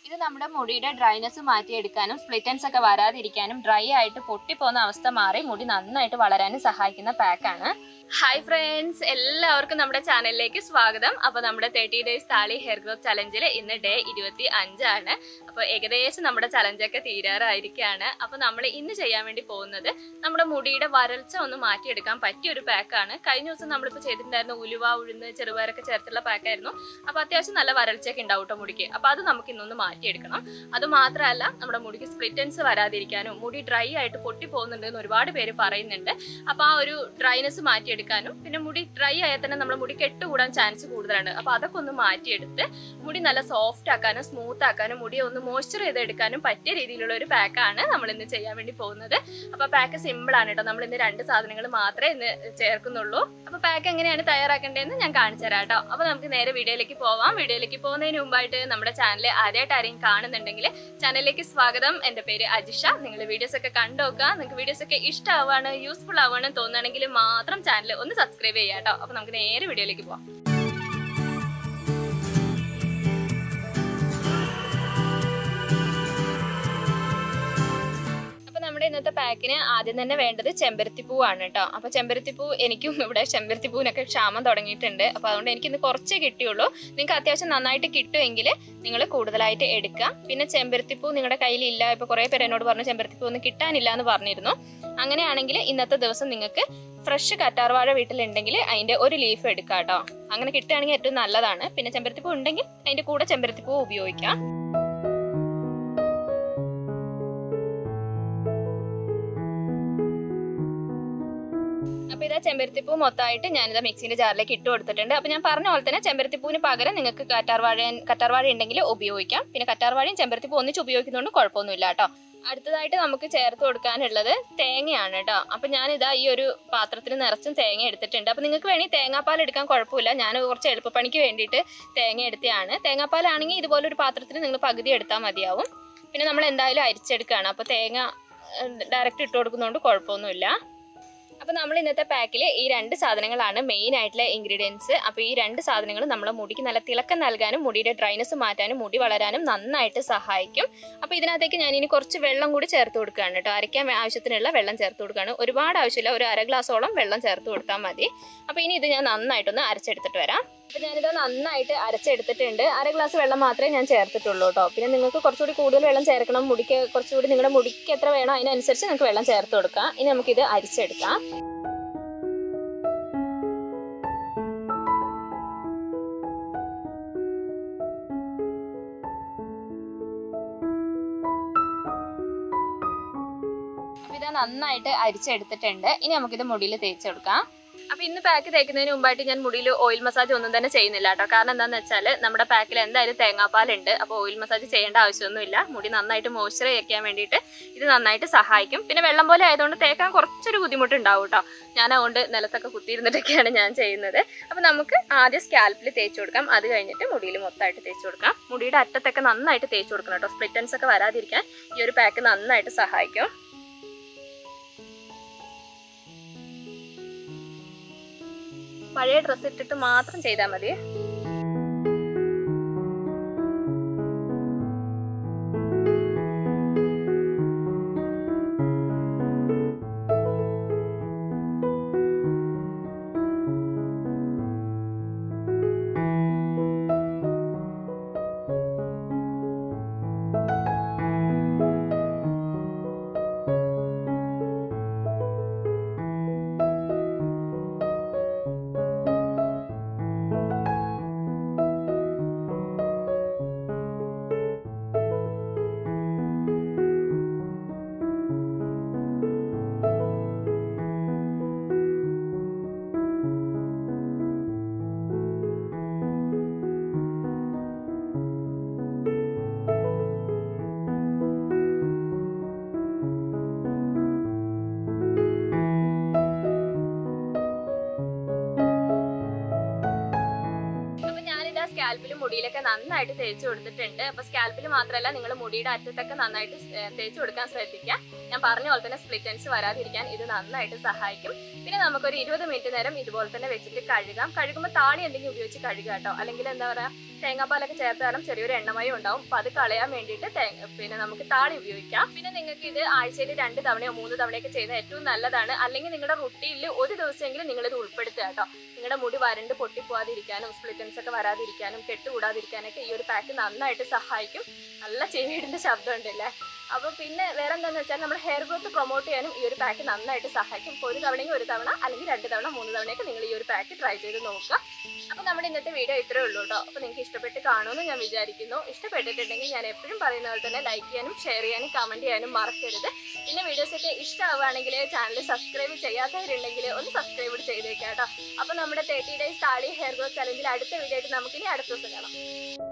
ഇത് നമ്മുടെ മുടിയുടെ ഡ്രൈനെസ് മാറ്റിയെടുക്കാനും സ്പ്ലിറ്റൻസ് ഒക്കെ വരാതിരിക്കാനും ഡ്രൈ ആയിട്ട് പൊട്ടിപ്പോകുന്ന അവസ്ഥ മാറി മുടി നന്നായിട്ട് വളരാനും സഹായിക്കുന്ന പാക്കാണ് ഹായ് ഫ്രണ്ട്സ് എല്ലാവർക്കും നമ്മുടെ ചാനലിലേക്ക് സ്വാഗതം അപ്പോൾ നമ്മുടെ തേർട്ടി ഡേയ്സ് താളി ഹെയർ ഗ്രോത്ത് ചലഞ്ചിൽ ഇന്ന് ഡേ ഇരുപത്തി അഞ്ചാണ് അപ്പോൾ ഏകദേശം നമ്മുടെ ചലഞ്ചൊക്കെ തീരാറായിരിക്കുകയാണ് അപ്പോൾ നമ്മൾ ഇന്ന് ചെയ്യാൻ വേണ്ടി പോകുന്നത് നമ്മുടെ മുടിയുടെ വരൾച്ച ഒന്ന് മാറ്റിയെടുക്കാൻ പറ്റിയ ഒരു പാക്കാണ് കഴിഞ്ഞ ദിവസം നമ്മളിപ്പോൾ ചെയ്തിട്ടുണ്ടായിരുന്ന ഉലുവ ഉഴുന്ന് ചെറുപയറൊക്കെ ചേർത്തുള്ള പാക്കായിരുന്നു അപ്പോൾ അത്യാവശ്യം നല്ല വരൾച്ചയൊക്കെ ഉണ്ടാവും കേട്ടോ മുടിക്ക് അപ്പോൾ അത് നമുക്ക് ഇന്നൊന്ന് മാറ്റിയെടുക്കണം അത് മാത്രമല്ല നമ്മുടെ മുടിക്ക് സ്പ്ലിറ്റൻസ് വരാതിരിക്കാനും മുടി ഡ്രൈ ആയിട്ട് പൊട്ടി പോകുന്നുണ്ട് എന്ന് ഒരുപാട് പേര് പറയുന്നുണ്ട് അപ്പോൾ ആ ഒരു ഡ്രൈനെസ് മാറ്റിയെടുക്കാനും പിന്നെ മുടി ഡ്രൈ ആയാൽ തന്നെ നമ്മുടെ മുടി കെട്ടുകൂടാൻ ചാൻസ് കൂടുതലാണ് അപ്പോൾ അതൊക്കെ ഒന്ന് മാറ്റിയെടുത്ത് മുടി നല്ല സോഫ്റ്റ് ആക്കാനും സ്മൂത്ത് ആക്കാനും മുടിയെ ഒന്ന് മോയ്സ്ചർ ചെയ്തെടുക്കാനും പറ്റിയ രീതിയിലുള്ള ഒരു പാക്കാണ് നമ്മൾ ഇന്ന് ചെയ്യാൻ വേണ്ടി പോകുന്നത് അപ്പോൾ പാക്ക് സിമ്പിൾ ആണ് കേട്ടോ നമ്മൾ ഇന്ന് രണ്ട് സാധനങ്ങൾ മാത്രമേ ഇന്ന് ചേർക്കുന്നുള്ളൂ അപ്പോൾ പാക്ക് എങ്ങനെയാണ് തയ്യാറാക്കേണ്ടതെന്ന് ഞാൻ കാണിച്ചു തരാം കേട്ടോ അപ്പോൾ നമുക്ക് നേരെ വീഡിയോയിലേക്ക് പോവാം വീഡിയോയിലേക്ക് പോകുന്നതിന് മുമ്പായിട്ട് നമ്മുടെ ചാനൽ ആദ്യമായിട്ട് ആരെയും കാണുന്നുണ്ടെങ്കിൽ ചാനലിലേക്ക് സ്വാഗതം എൻ്റെ പേര് അജിഷ നിങ്ങൾ വീഡിയോസ് ഒക്കെ കണ്ടു നോക്കുക നിങ്ങൾക്ക് വീഡിയോസ് ഒക്കെ ഇഷ്ടമാവാണ് യൂസ്ഫുൾ ആവാണ് തോന്നുകയാണെങ്കിൽ മാത്രം ചാനൽ ഒന്ന് സബ്സ്ക്രൈബ് ചെയ്യാം കേട്ടോ അപ്പോൾ നമുക്ക് നേരെ വീഡിയോയിലേക്ക് പോവാം അപ്പൊ നമ്മുടെ ഇന്നത്തെ പാക്കിന് ആദ്യം തന്നെ വേണ്ടത് ചെമ്പരത്തിപ്പൂവാണ് കേട്ടോ അപ്പൊ ചെമ്പരത്തിപ്പൂ എനിക്കും ഇവിടെ ചെമ്പരത്തിപ്പൂവിനൊക്കെ ക്ഷാമം തുടങ്ങിയിട്ടുണ്ട് അപ്പൊ അതുകൊണ്ട് എനിക്കിന്ന് കുറച്ചേ കിട്ടിയുള്ളൂ നിങ്ങൾക്ക് അത്യാവശ്യം നന്നായിട്ട് കിട്ടുമെങ്കിൽ നിങ്ങൾ കൂടുതലായിട്ട് എടുക്കുക പിന്നെ ചെമ്പരത്തിപ്പൂ നിങ്ങളുടെ കയ്യിൽ ഇല്ല ഇപ്പൊ കുറെ പേര് എന്നോട് പറഞ്ഞു ചെമ്പരത്തിപ്പൂ ഒന്നും കിട്ടാനില്ല എന്ന് പറഞ്ഞിരുന്നു അങ്ങനെയാണെങ്കിൽ ഇന്നത്തെ ദിവസം നിങ്ങൾക്ക് ഫ്രഷ് കറ്റാർവാഴ വീട്ടിലുണ്ടെങ്കിൽ അതിന്റെ ഒരു ലീഫ് എടുക്കാം കേട്ടോ അങ്ങനെ കിട്ടുകയാണെങ്കിൽ ഏറ്റവും നല്ലതാണ് പിന്നെ ചെമ്പരത്തിപ്പൂ ഉണ്ടെങ്കിൽ അതിന്റെ കൂടെ ചെമ്പരത്തിപ്പൂ ഉപയോഗിക്കാം അപ്പൊ ഇതാ ചെമ്പരത്തിപ്പൂ മൊത്തമായിട്ട് ഞാനിതാ മിക്സിന്റെ ജാറിലേക്ക് ഇട്ട് കൊടുത്തിട്ടുണ്ട് അപ്പൊ ഞാൻ പറഞ്ഞ പോലെ തന്നെ ചെമ്പരത്തിപ്പൂവിന് പകരം നിങ്ങൾക്ക് കറ്റാർവാഴ കറ്റാർവാഴ ഉണ്ടെങ്കിൽ ഉപയോഗിക്കാം പിന്നെ കറ്റാർവാഴയും ചെമ്പരത്തിപ്പൂ ഒന്നിച്ച് ഉപയോഗിക്കുന്നതുകൊണ്ട് കുഴപ്പമൊന്നുമില്ല കേട്ടോ അടുത്തതായിട്ട് നമുക്ക് ചേർത്ത് കൊടുക്കാനുള്ളത് തേങ്ങയാണ് കേട്ടോ അപ്പൊ ഞാനിതാ ഈ ഒരു പാത്രത്തിൽ നിറച്ചും തേങ്ങ എടുത്തിട്ടുണ്ട് അപ്പൊ നിങ്ങൾക്ക് വേണമെങ്കിൽ തേങ്ങാപ്പാൽ എടുക്കാൻ കുഴപ്പമില്ല ഞാൻ കുറച്ച് എളുപ്പപ്പണിക്ക് വേണ്ടിയിട്ട് തേങ്ങ എടുത്തതാണ് തേങ്ങാപ്പാലാണെങ്കിൽ ഇതുപോലെ ഒരു പാത്രത്തിൽ നിങ്ങൾ പകുതി എടുത്താൽ മതിയാവും പിന്നെ നമ്മൾ എന്തായാലും അരിച്ചെടുക്കുകയാണ് അപ്പോൾ തേങ്ങ ഡയറക്റ്റ് ഇട്ട് കൊടുക്കുന്നതുകൊണ്ട് കുഴപ്പമൊന്നുമില്ല അപ്പോൾ നമ്മൾ ഇന്നത്തെ പാക്കിൽ ഈ രണ്ട് സാധനങ്ങളാണ് മെയിൻ ആയിട്ടുള്ള ഇൻഗ്രീഡിയൻസ് അപ്പോൾ ഈ രണ്ട് സാധനങ്ങൾ നമ്മുടെ മുടിക്ക് നല്ല തിളക്കം നൽകാനും മുടിയുടെ ഡ്രൈനസ് മാറ്റാനും മുടി വളരാനും നന്നായിട്ട് സഹായിക്കും അപ്പോൾ ഇതിനകത്തേക്ക് ഞാൻ ഇനി കുറച്ച് വെള്ളം കൂടി ചേർത്ത് കൊടുക്കുകയാണ് കേട്ടോ അരയ്ക്കാൻ ആവശ്യത്തിനുള്ള വെള്ളം ചേർത്ത് കൊടുക്കുകയാണ് ഒരുപാട് ആവശ്യമില്ല ഒരു അര ഗ്ലാസോളം വെള്ളം ചേർത്ത് കൊടുത്താൽ മതി അപ്പോൾ ഇനി ഇത് ഞാൻ നന്നായിട്ടൊന്ന് അരച്ചെടുത്തിട്ട് വരാം അപ്പോൾ ഞാനിത് നന്നായിട്ട് അരച്ചെടുത്തിട്ടുണ്ട് അര ഗ്ലാസ് വെള്ളം മാത്രമേ ഞാൻ ചേർത്തിട്ടുള്ളൂ കേട്ടോ പിന്നെ നിങ്ങൾക്ക് കുറച്ചുകൂടി കൂടുതൽ വെള്ളം ചേർക്കണം മുടിക്ക് കുറച്ചുകൂടി നിങ്ങളുടെ മുടിക്ക് എത്ര വേണോ അതിനനുസരിച്ച് നിങ്ങൾക്ക് വെള്ളം ചേർത്ത് കൊടുക്കാം ഇനി നമുക്കിത് അരിച്ചെടുക്കാം അപ്പൊ ഇത് നന്നായിട്ട് അരിച്ചെടുത്തിട്ടുണ്ട് ഇനി നമുക്കിത് മുടിയിൽ തേച്ച് കൊടുക്കാം അപ്പൊ ഇന്ന് പാക്ക് തേക്കുന്നതിന് മുമ്പായിട്ട് ഞാൻ മുടിയിൽ ഓയിൽ മസാജ് ഒന്നും തന്നെ ചെയ്യുന്നില്ല കേട്ടോ കാരണം എന്താണെന്ന് വെച്ചാൽ നമ്മുടെ പാക്കിൽ എന്തായാലും തേങ്ങാപ്പാലുണ്ട് അപ്പോൾ ഓയിൽ മസാജ് ചെയ്യേണ്ട ആവശ്യമൊന്നുമില്ല മുടി നന്നായിട്ട് മോയ്സ്ചർ വയ്ക്കാൻ വേണ്ടിയിട്ട് ഇത് നന്നായിട്ട് സഹായിക്കും പിന്നെ വെള്ളം പോലെ ആയതുകൊണ്ട് തേക്കാൻ കുറച്ചൊരു ബുദ്ധിമുട്ടുണ്ടാവും കേട്ടോ ഞാൻ അതുകൊണ്ട് നിലത്തൊക്കെ കുത്തിയിരുന്നിട്ടൊക്കെയാണ് ഞാൻ ചെയ്യുന്നത് അപ്പോൾ നമുക്ക് ആദ്യം സ്കാൽപ്പിൽ തേച്ച് കൊടുക്കാം അത് കഴിഞ്ഞിട്ട് മുടിയിൽ മൊത്തമായിട്ട് തേച്ച് കൊടുക്കാം മുടിയുടെ അറ്റത്തൊക്കെ നന്നായിട്ട് തേച്ച് കൊടുക്കണം കേട്ടോ സ്പ്ലിറ്റൻസ് ഒക്കെ വരാതിരിക്കാൻ ഈ ഒരു പാക്ക് നന്നായിട്ട് സഹായിക്കും പഴയ ഡ്രസ്സ് ഇട്ടിട്ട് മാത്രം ചെയ്താൽ മതി മുടിയിലൊക്കെ നന്നായിട്ട് തേച്ച് കൊടുത്തിട്ടുണ്ട് അപ്പൊ സ്കാൽപ്പിൽ മാത്രമല്ല നിങ്ങൾ മുടിയുടെ അറ്റത്തൊക്കെ നന്നായിട്ട് സ്- തേച്ച് കൊടുക്കാൻ ശ്രദ്ധിക്കുക ഞാൻ പറഞ്ഞ പോലെ തന്നെ സ്പ്ലിറ്റൻസ് വരാതിരിക്കാൻ ഇത് നന്നായിട്ട് സഹായിക്കും പിന്നെ നമുക്കൊരു ഇരുപത് മിനിറ്റ് നേരം ഇതുപോലെ തന്നെ വെച്ചിട്ട് കഴുകാം കഴുകുമ്പോൾ താളി എന്തെങ്കിലും ഉപയോഗിച്ച് കഴുകുക കേട്ടോ അല്ലെങ്കിൽ എന്താ പറയാ തേങ്ങാപ്പാലൊക്കെ ചേർത്ത് കാരണം ചെറിയൊരു എണ്ണമയം ഉണ്ടാവും അപ്പൊ അത് കളയാൻ വേണ്ടിയിട്ട് തേങ്ങ പിന്നെ നമുക്ക് താളി ഉപയോഗിക്കാം പിന്നെ നിങ്ങൾക്ക് ഇത് ആഴ്ചയിൽ രണ്ട് തവണയോ മൂന്ന് തവണയൊക്കെ ചെയ്യുന്നത് ഏറ്റവും നല്ലതാണ് അല്ലെങ്കിൽ നിങ്ങളുടെ റുട്ടീനിൽ ഒരു ദിവസമെങ്കിലും നിങ്ങൾ ഇത് ഉൾപ്പെടുത്തുക കേട്ടോ നിങ്ങളുടെ മുടി വരണ്ട് പൊട്ടിപ്പോവാതിരിക്കാനും സ്പ്ലിറ്റൻസ് ഒക്കെ വരാതിരിക്കാനും കെട്ടുകൂടാതിരിക്കാനൊക്കെ ഈ ഒരു പാക്ക് നന്നായിട്ട് സഹായിക്കും നല്ല ചെവിയുടെ ശബ്ദം ഉണ്ടല്ലേ അപ്പൊ പിന്നെ വേറെ എന്താന്ന് വെച്ചാൽ നമ്മൾ ഹെയർ ഗ്രോത്ത് പ്രൊമോട്ട് ചെയ്യാനും ഈ ഒരു പാക്ക് നന്നായിട്ട് സഹായിക്കും ഇപ്പോൾ ഒരു തവണയെങ്കിൽ ഒരു തവണ അല്ലെങ്കിൽ രണ്ട് തവണ മൂന്ന് തവണയൊക്കെ നിങ്ങൾ ഈ ഒരു പാക്ക് ട്രൈ ചെയ്ത് നോക്കുക അപ്പൊ നമ്മുടെ ഇന്നത്തെ വീഡിയോ ഇത്രേ ഉള്ളൂ കേട്ടോ അപ്പൊ നിങ്ങൾക്ക് ഇഷ്ടപ്പെട്ട് കാണുമെന്ന് ഞാൻ വിചാരിക്കുന്നു ഇഷ്ടപ്പെട്ടിട്ടുണ്ടെങ്കിൽ ഞാൻ എപ്പോഴും പറയുന്ന പോലെ തന്നെ ലൈക്ക് ചെയ്യാനും ഷെയർ ചെയ്യാനും കമന്റ് ചെയ്യാനും മറക്കരുത് പിന്നെ വീഡിയോസ് ഒക്കെ ഇഷ്ടമാവുകയാണെങ്കിൽ ചാനൽ സബ്സ്ക്രൈബ് ചെയ്യാത്തവരുണ്ടെങ്കിൽ ഒന്ന് സബ്സ്ക്രൈബ് ചെയ്തേക്കാം കേട്ടോ അപ്പൊ നമ്മുടെ തേർട്ടി ഡേയ്സ് താളി ഹെയർ ഗ്രോത്ത് ചലഞ്ചിൽ അടുത്ത വീഡിയോ ആയിട്ട് നമുക്കിനി അടുത്ത ദിവസം കാണാം